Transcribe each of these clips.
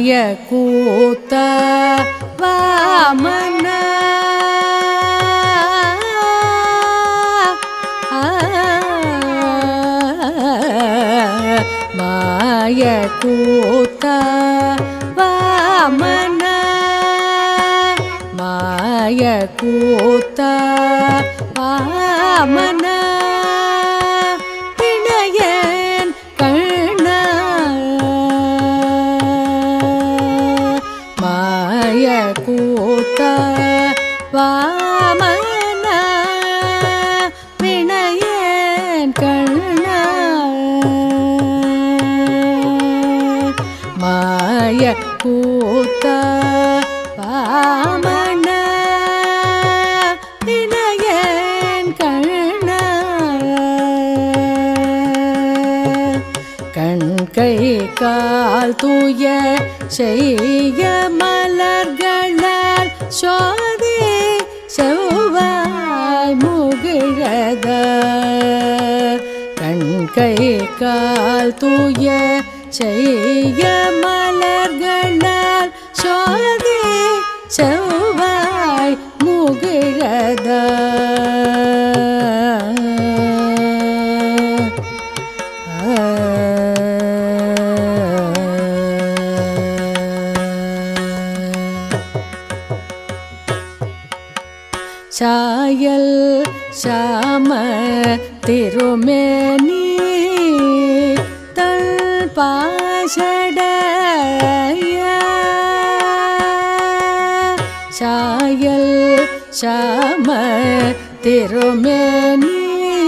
மாய கூத்த வாமன மாய கூத்த வாமன மாய கூத்த வாமன பிணையன் கண்ண மாய கூத்த வாமன வினயன் கண்ண மாய கூத்த வாமன வினயன் கண்ண கண் கை கால் தூய செய்ய மலர்களால் சோதி செவ்வாய் முகிழத கண் கை கால் தூய செய்ய மலர்களால் சோதி செவ்வாய் முகிழத சாயல் சாம திருமேனி தள் பாஷடைய சாயல் சாம திருமேனி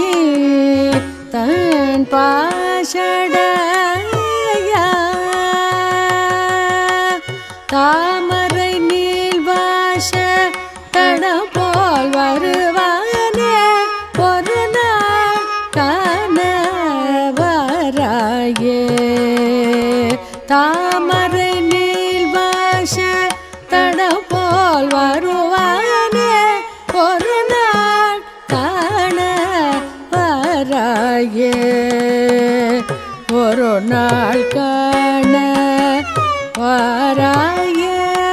தன் பாஷடைய தாமரை நீள்வாச தடம் போல் வருவானே ஒரு நாள் காண வராயே தாமரை நீள்வாச தடம் போல் வருவானே ஒரு நாள் காண வராயே ஒரு நாள் காண வராயே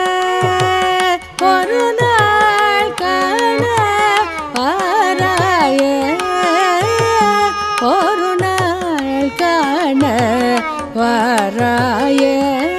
ஒரு நாள் காண வராயே ஒரு நாள் காண வராயே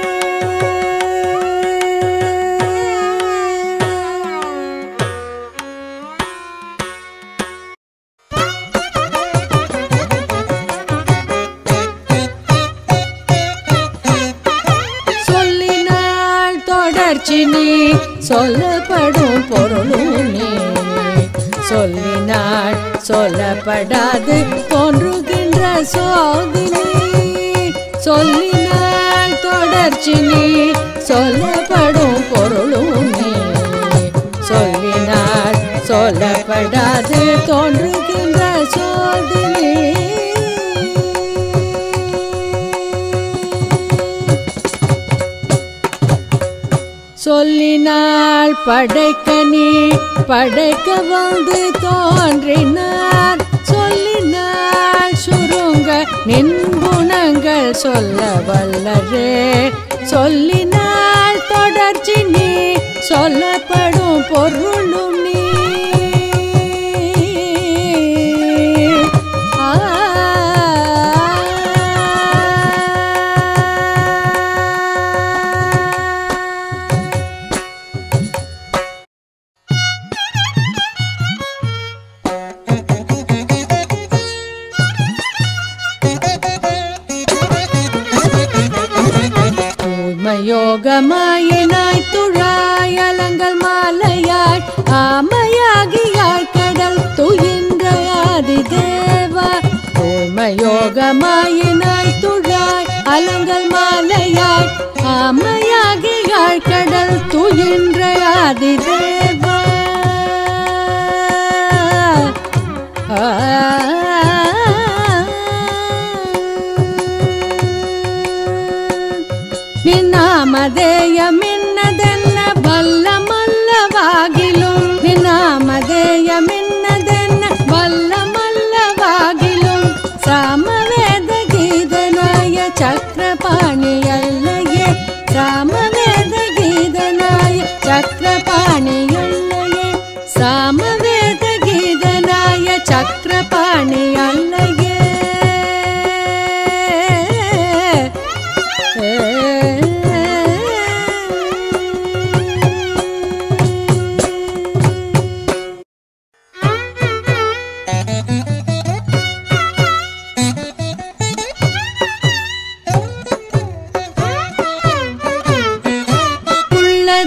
சொல்லினால் தொடர்ச்சி நீ சொல்லப்படும் பொருளும் நீ சொல்லினால் சொல்லப்படாது தோன்றுகின்ற சோதினி சொல்லினால் தொடர்ச்சி நீ சொல்லப்படும் பொருளும் நீ சொல்லினால் சொல்லப்படாது தோன்றுகின்ற சோதினி சொல்லினால் படைக்க நீ படைக்க வந்து தோன்றினார் சொல்லினால் சுருங்க நின் குணங்கள் சொல்ல வல்லரே சொல்லினால் தொடர்ச்சி நீ சொல்லப்படும் பொருளும் நீ யோகமாயினாய் துழாய் அலங்கள் மாலையாய் ஆமையாகியாய் கடல் துயின்ற ஆதிதேவா யோகமாயினாய் துழாய் அலங்கள் மாலையாய் ஆமையாகியாய் கடல் துயின்ற ஆதிதேவா ನಿನ್ನಾಮಧೇಯಮಿನ್ನದೆನ್ನ ಬಲ್ಲ ಮಲ್ಲವಾಗಿಲು ನಿನ್ನಾಮಧೇಯಮಿನ್ನದೆನ್ನ ಬಲ್ಲ ಮಲ್ಲವಾಗಿಲು ಸಾಮವೇದ ಗೀತನಾಯ ಚಕ್ರಪಾಣಿಯಲ್ಲಯೇ ಸಾಮ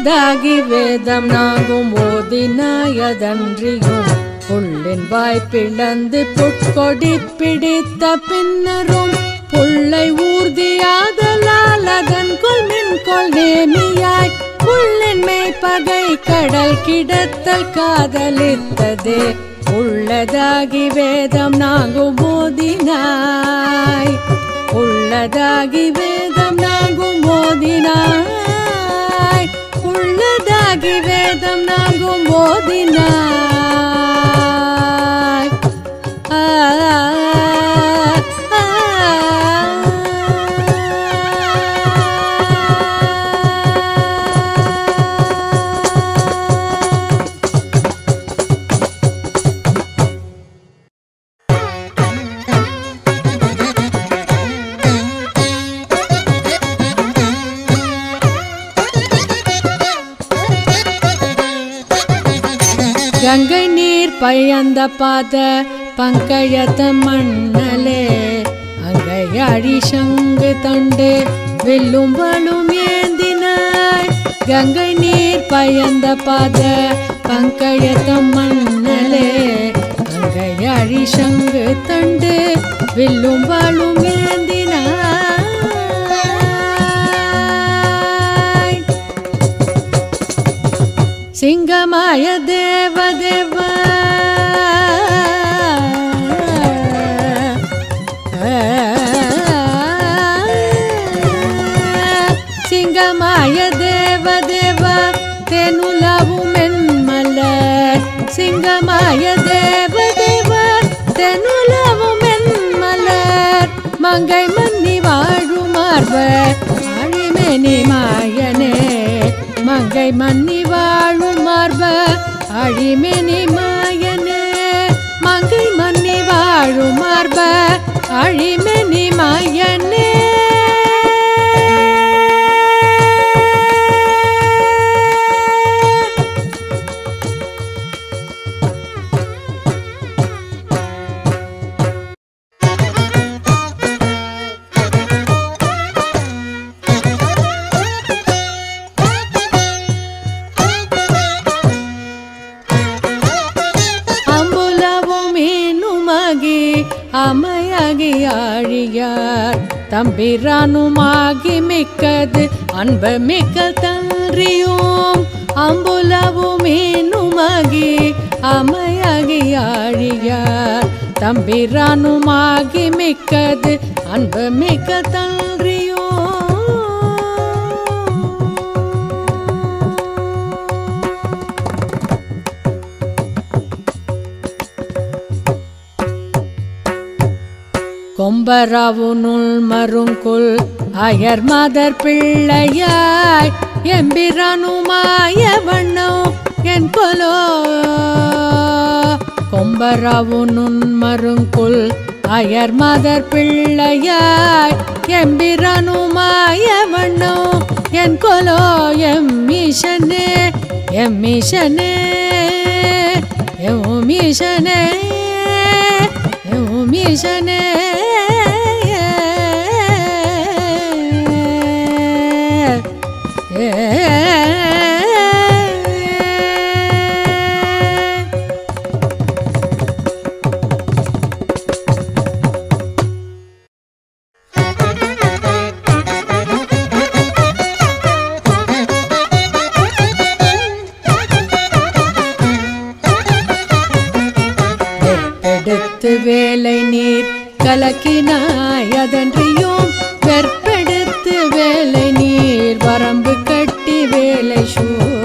உள்ளதாகி வேதம் நாங்கும் ஓதினாயதன்றியும் புள்ளின் வாய் பிளந்து புட்கொடி பிடித்த பின்னரும் புள்ளை ஊர்தியாதலால் அதன் கொள் மின் கொள் நேமியாய் புள்ளின் மேய்ப்பகை கடல் கிடத்தல் காதலித்ததே உள்ளதாகி வேதம் நாங்கும் போதினாய் உள்ளதாகி வேதம் நாங்கும் போதினாய் உள்ளதாகி வேதம் நாங்கும் போதினாய் ஆ, ஆ, ஆ. கங்கை நீர் பயந்த பாத பங்கயத்த மண்ணலே அங்கை அழி சங்கு தண்டு வில்லும் வலும் ஏந்தினாய் கங்கை நீர் பயந்த பாத பங்கயத்த மண்ணலே அங்கை அழி சங்கு தண்டு வில்லும் வலும் ஏந்தினாய் சிங்கமாய தேவ தேவ சிங்கமாய தேவ தேவ தெனுலவும் என்மலர் சிங்கமாய தேவ தேவ தெனுலவும் என்மலர் மங்கை மன்னி வாழும் மார்பர் அழிமெனி மாயனே மங்கை மன்னி வாழும் மார்ப அழிமெனி மாயனே மங்கை மன்னி வாழும் மார்ப அழிமெனி மாயனே அம்புலவும் மீனுமாகி அமையாகி ஆழியார் தம்பிரானுமாகி மிக்கது அன்பு மிக்க தன்றியும் அம்புலவும் மீனுமாகி அமையாகி ஆழியார் தம்பிரானுமாகி மிக்கது அன்பு மிக்க தன்றியும் கொம்பராவுனுள் மருங்குல் அயர் மதர் பிள்ளையாய் எம்பிரானுமாய வண்ணம் என் கொலோ கொம்பராவுனுன் மருங்குல் அயர் மதர் பிள்ளையாய் எம்பிரானுமாய வண்ணம் என் கொலோ எம்மீஷனே எம்மீஷனே எம்மீஷனே எம்மீஷனே எடுத்து வேலை நீர் கலக்கினாய் அதன்றியும் வெற்பெடுத்து வேலை நீர் வரம்பு கட்டி வேலை ஷோ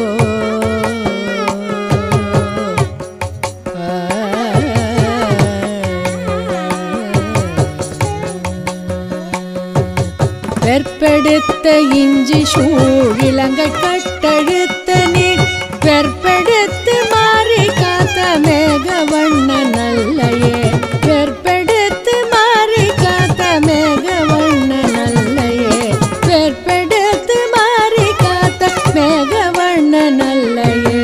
வெற்பெடுத்த இஞ்சி சூழ் இலங்கை கட்டெடுத்த நீர் வெற்பெடுத்து மாறி காத்த மேக வண்ண நல்லையே வெற்பெடுத்து மாறி காத்த மேக வண்ண நல்லையே வெற்பெடுத்து மாறி காத்த மேக வண்ண நல்லையே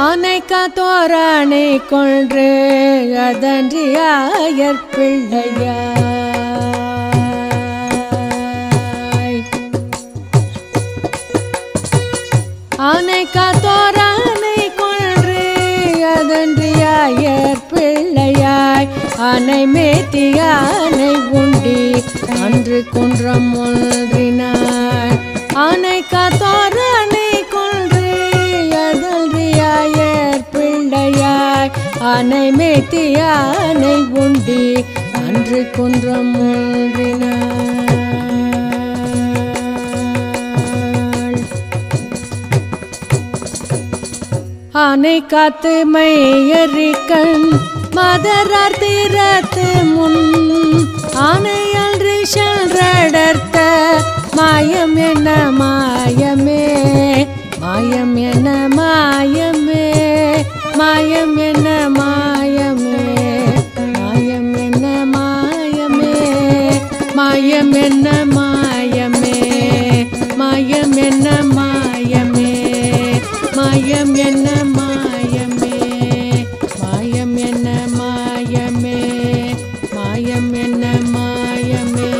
ஆனை காத்தோரானை கொன்று அதன்றியாயற் பிள்ளையாய் ஆனை காத்தோரானை கொன்று அதன்றியாயற் பிள்ளையாய் ஆனை மேத்தியானை உண்டி அன்று குன்றம் ஒன்றினாய் ஆனை காத்தோரானை கொன்று அதன்றியாயற் பிள்ளையாய் ஆனை மேத்தியானை உண்டி அன்று குன்றம் ஒன்றினாள் ஆனை காத்து மையறிக்கண் மதரார் தீரத்து முன் ஆனையால் ரிஷடர்த்த மாயம் என்ன மாயமே மாயம் என்ன மாயமே மாயம் என்ன மாயமே மாயம் என்ன மாயமே மாயம் என்ன மாயமே மாயம் என்ன மாயமே மாயம் என்ன மாயமே மாயம் என்ன மாயமே மாயம் என்ன மாயமே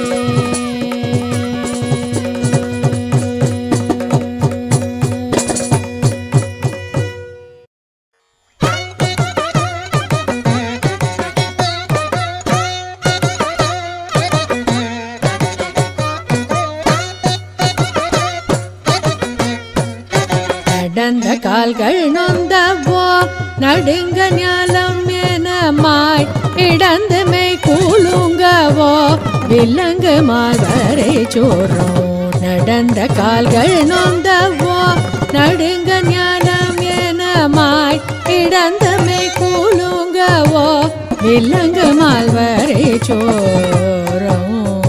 நடந்த கால்கள் நொந்தவோ நடுங்க ஞாலம் எனமாய் இடந்து மெய் கூழுங்கவோ விலங்கு மாதரை சோறும் நடந்த கால்கள் நொந்தவோ நடுங்க ஞானம் எனமாய் இடந்து மெய் கூழுங்கவோ விலங்கு மால்வரை சோறும்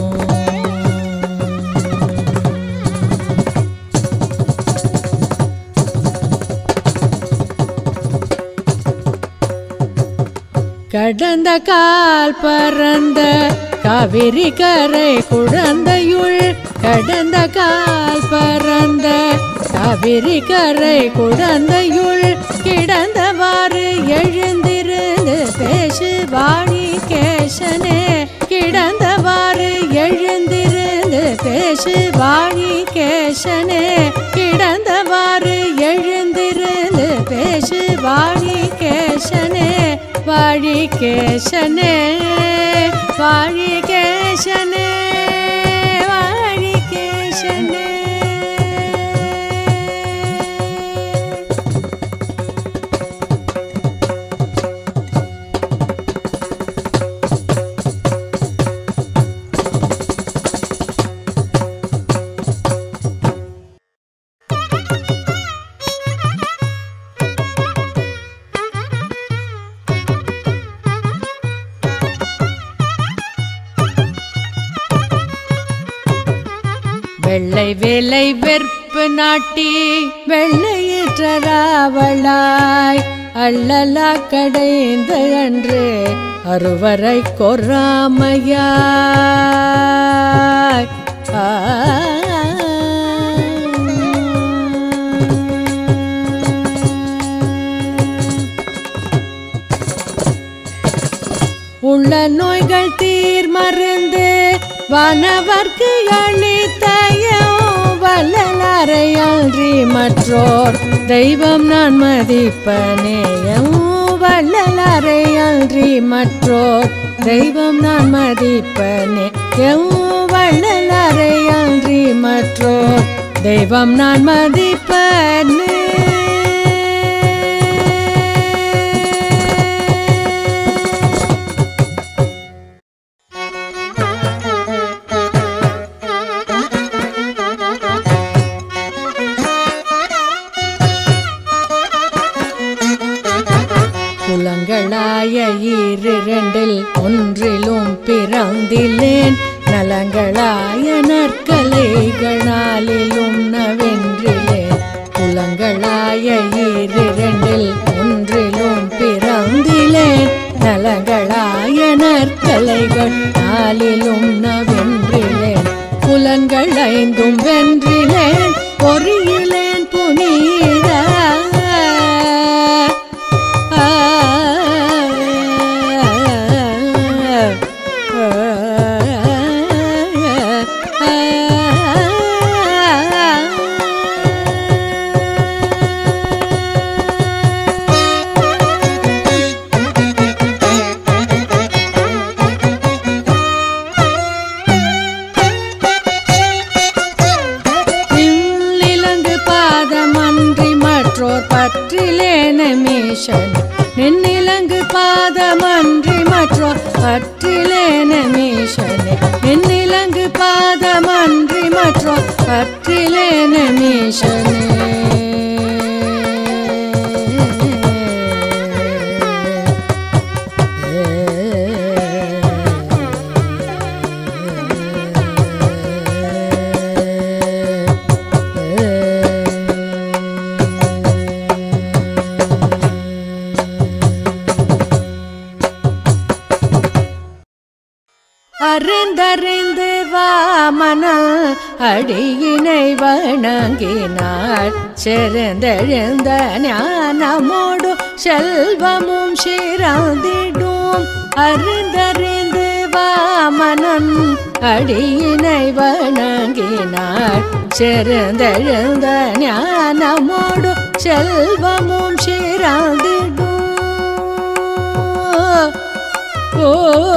கடந்த கால் பறந்த காவிரி கரை குழந்தையுள் கடந்த கால் பறந்த காவிரி கரை குழந்தையுள் கிடந்தவாறு எழுந்திருந்து பேசு வாணி கேசனே கிடந்தவாறு எழுந்திருந்து பேசு வாணி கேசனே கிடந்தவாறு எழுந்திருந்து பேசு வாணி கேசனே வாழி கேசனே வாழி கேசனே வாழி கேசனே வெள்ளை வேலை வெற்பு நாட்டி வெள்ளையேற்றராவளாய் அள்ளலா கடைந்த அன்று அறுவரை கொறாமையாய் ஆ. உள்ள நோய்கள் தீர் மருந்து வானவர்க்கு அளித்தயம் வள்ளலாரையன்றி மற்றோர் தெய்வம் நான் மதிப்பனேயம் வள்ளலாரையன்றி மற்றோர் தெய்வம் நான் மதிப்பனே எம் வள்ளலாரையன்றி மற்றோர் தெய்வம் நான் மதிப்பனே குலங்களாய ஈரிரண்டில் ஒன்றிலும் பிறந்திலேன் நலங்களாய நற்கலைகளாலிலும் நவென்றிலேன் குலங்களாய ஈரிரண்டில் ஒன்றிலும் பிறந்திலேன் நலங்களாய நற்கலைகள் நாளிலும் நவென்றிலேன் புலன்கள் ஐந்தும் வென்றிலேன் பொறியிலேன் புனித மற்றோர் பற்றிலேன மீஷன் நின்னிலங்கு பாதமன்றி மற்றோர் பற்றிலேன மீஷனே நின்னிலங்கு பாதமன்றி மற்றோர் பற்றிலேன மீஷனே அறிந்தறிந்து வாமனல் அடியினை வணங்கினாள் செருந்தெழுந்த ஞானமோடு செல்வமும் சிறந்திடும் அறிந்தறிந்து வாமனன் அடியினை வணங்கினாள் செருந்தெழுந்த ஞானமோடு செல்வமும் சிறந்திடும் ஓ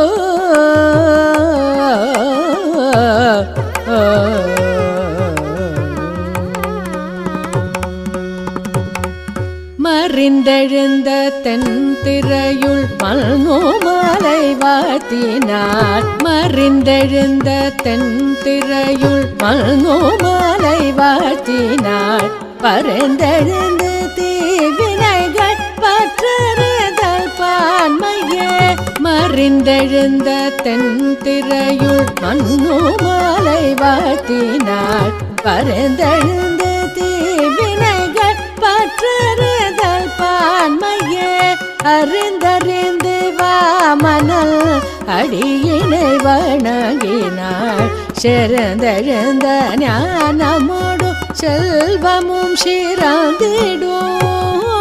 மறிந்தெழுந்த தென்திரையுள் மல்நோமலை வாத்தினார் மறிந்தெழுந்த தென்திரையுள் மல்நோமலை வாத்தினார் பரந்தெழுந்து தீவினைகள் பற்றறுதல் பான்மையே மறிந்தெழுந்த தென்திரையுள் மன்னோமலை வாத்தினார் பரந்தெழுந்து தீவினைகள் பற்றறுதல் பான்மையே அறிந்தறிந்து வாமனல் அடியினை வணங்கினாள் சிறந்தெழுந்த ஞானமோடு செல்வமும் சிறந்திடும்